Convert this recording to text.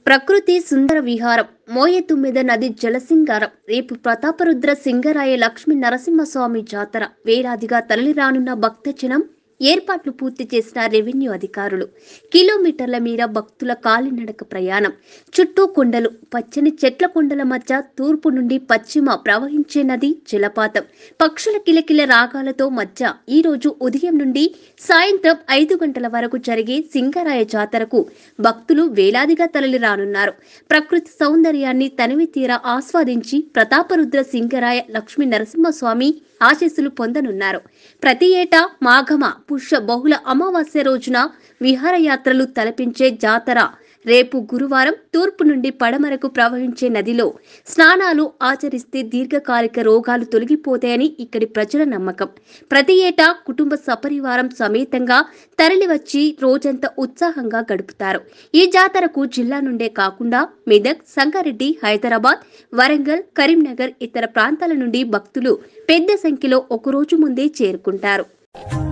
ప్రకృతి సుందర విహారం మోయతుమ్మిద నది జలసింగారం రేపు ప్రతాపరుద్ర సింగరాయ లక్ష్మీ నరసింహస్వామి జాతర వేలాదిగా తరలిరానున్న భక్తజనం ఏర్పాట్లు పూర్తి చేసిన రెవెన్యూ అధికారులు కిలోమీటర్ల మేర భక్తుల కాలినడక ప్రయాణం చుట్టూ కొండలు పచ్చని చెట్ల కొండల మధ్య తూర్పు నుండి పశ్చిమ ప్రవహించే నది జలపాతం పక్షుల కిలకిల రాగాలతో మధ్య ఈ రోజు ఉదయం నుండి సాయంత్రం ఐదు గంటల వరకు జరిగే సింగరాయ జాతరకు భక్తులు వేలాదిగా తరలి రానున్నారు ప్రకృతి సౌందర్యాన్ని తనివి తీరా ఆస్వాదించి ప్రతాపరుద్ర సింగరాయ లక్ష్మీ నరసింహస్వామి ఆశీస్సులు పొందనున్నారు ప్రతి ఏటా మాఘమ పుష్య బహుళ అమావాస్య రోజున విహారయాత్రలు తలపించే జాతర రేపు గురువారం తూర్పు నుండి పడమరకు ప్రవహించే నదిలో స్నానాలు ఆచరిస్తే దీర్ఘకాలిక రోగాలు తొలగిపోతాయని ఇక్కడి ప్రజల నమ్మకం ప్రతి ఏటా కుటుంబ సపరివారం సమేతంగా తరలివచ్చి రోజంతా ఉత్సాహంగా గడుపుతారు ఈ జాతరకు జిల్లా నుండే కాకుండా మెదక్ సంగారెడ్డి హైదరాబాద్ వరంగల్ కరీంనగర్ ఇతర ప్రాంతాల నుండి భక్తులు పెద్ద సంఖ్యలో ఒకరోజు ముందే చేరుకుంటారు